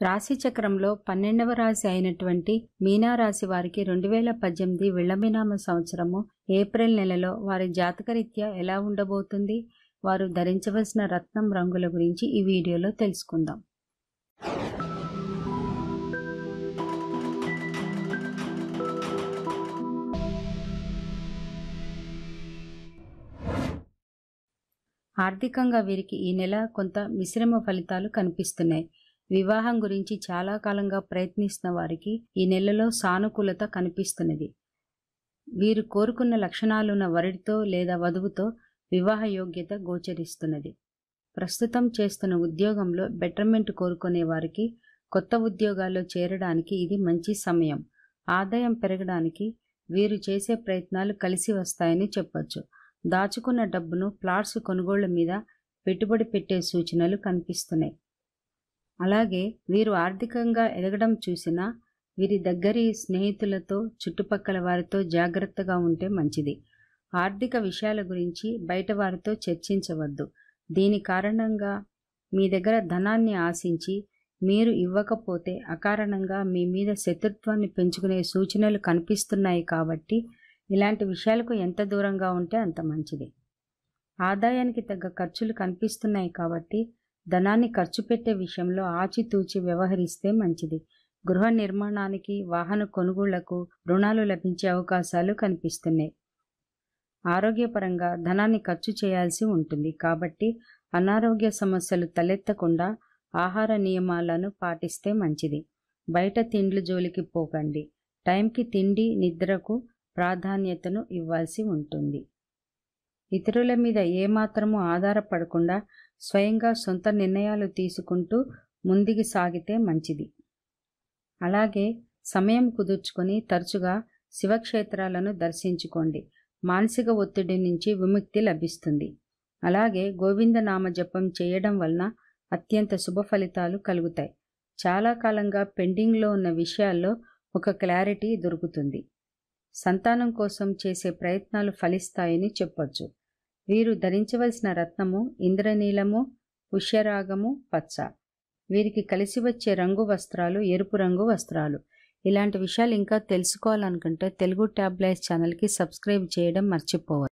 రాశి చక్రంలో పన్నెండవ రాశి అయినటువంటి మీనా రాశి వారికి రెండు వేల పద్దెనిమిది విళంబినామ సంవత్సరము ఏప్రిల్ నెలలో వారి జాతకరీత్యా ఎలా ఉండబోతుంది వారు ధరించవలసిన రత్నం రంగుల గురించి ఈ వీడియోలో తెలుసుకుందాం ఆర్థికంగా వీరికి ఈ నెల కొంత మిశ్రమ ఫలితాలు కనిపిస్తున్నాయి వివాహం గురించి చాలా కాలంగా ప్రయత్నిస్తున్న వారికి ఈ నెలలో సానుకూలత కనిపిస్తున్నది వీరు కోరుకున్న లక్షణాలున్న వరుడితో లేదా వధువుతో వివాహ యోగ్యత గోచరిస్తున్నది ప్రస్తుతం చేస్తున్న ఉద్యోగంలో బెటర్మెంట్ కోరుకునే వారికి కొత్త ఉద్యోగాల్లో చేరడానికి ఇది మంచి సమయం ఆదాయం పెరగడానికి వీరు చేసే ప్రయత్నాలు కలిసి వస్తాయని చెప్పొచ్చు దాచుకున్న డబ్బును ప్లాట్స్ కొనుగోళ్ల మీద పెట్టుబడి పెట్టే సూచనలు కనిపిస్తున్నాయి అలాగే వీరు ఆర్థికంగా ఎదగడం చూసినా వీరి దగ్గరి స్నేహితులతో చుట్టుపక్కల వారితో జాగ్రత్తగా ఉంటే మంచిది ఆర్థిక విషయాల గురించి బయట వారితో చర్చించవద్దు దీని కారణంగా మీ దగ్గర ధనాన్ని ఆశించి మీరు ఇవ్వకపోతే అకారణంగా మీ మీద శత్రుత్వాన్ని పెంచుకునే సూచనలు కనిపిస్తున్నాయి కాబట్టి ఇలాంటి విషయాలకు ఎంత దూరంగా ఉంటే అంత మంచిది ఆదాయానికి తగ్గ ఖర్చులు కనిపిస్తున్నాయి కాబట్టి ధనాన్ని ఖర్చు పెట్టే విషయంలో ఆచితూచి వ్యవహరిస్తే మంచిది గృహ నిర్మాణానికి వాహన కొనుగోళ్లకు రుణాలు లభించే అవకాశాలు కనిపిస్తున్నాయి ఆరోగ్యపరంగా ధనాన్ని ఖర్చు చేయాల్సి ఉంటుంది కాబట్టి అనారోగ్య సమస్యలు తలెత్తకుండా ఆహార నియమాలను పాటిస్తే మంచిది బయట తిండ్లు జోలికి పోకండి టైంకి తిండి నిద్రకు ప్రాధాన్యతను ఇవ్వాల్సి ఉంటుంది ఇతరుల మీద ఏమాత్రము ఆధారపడకుండా స్వయంగా సొంత నిర్ణయాలు తీసుకుంటూ ముందుకు సాగితే మంచిది అలాగే సమయం కుదుర్చుకొని తరచుగా శివక్షేత్రాలను దర్శించుకోండి మానసిక ఒత్తిడి నుంచి విముక్తి లభిస్తుంది అలాగే గోవింద నామ జపం చేయడం వలన అత్యంత శుభ ఫలితాలు కలుగుతాయి చాలా కాలంగా పెండింగ్లో ఉన్న విషయాల్లో ఒక క్లారిటీ దొరుకుతుంది సంతానం కోసం చేసే ప్రయత్నాలు ఫలిస్తాయని చెప్పొచ్చు వీరు ధరించవలసిన రత్నము ఇంద్రనీలము పుష్యరాగము పచ్చ వీరికి కలిసి వచ్చే రంగు వస్త్రాలు ఎరుపు రంగు వస్త్రాలు ఇలాంటి విషయాలు ఇంకా తెలుసుకోవాలనుకుంటే తెలుగు ట్యాబ్లైట్స్ ఛానల్కి సబ్స్క్రైబ్ చేయడం మర్చిపోవద్దు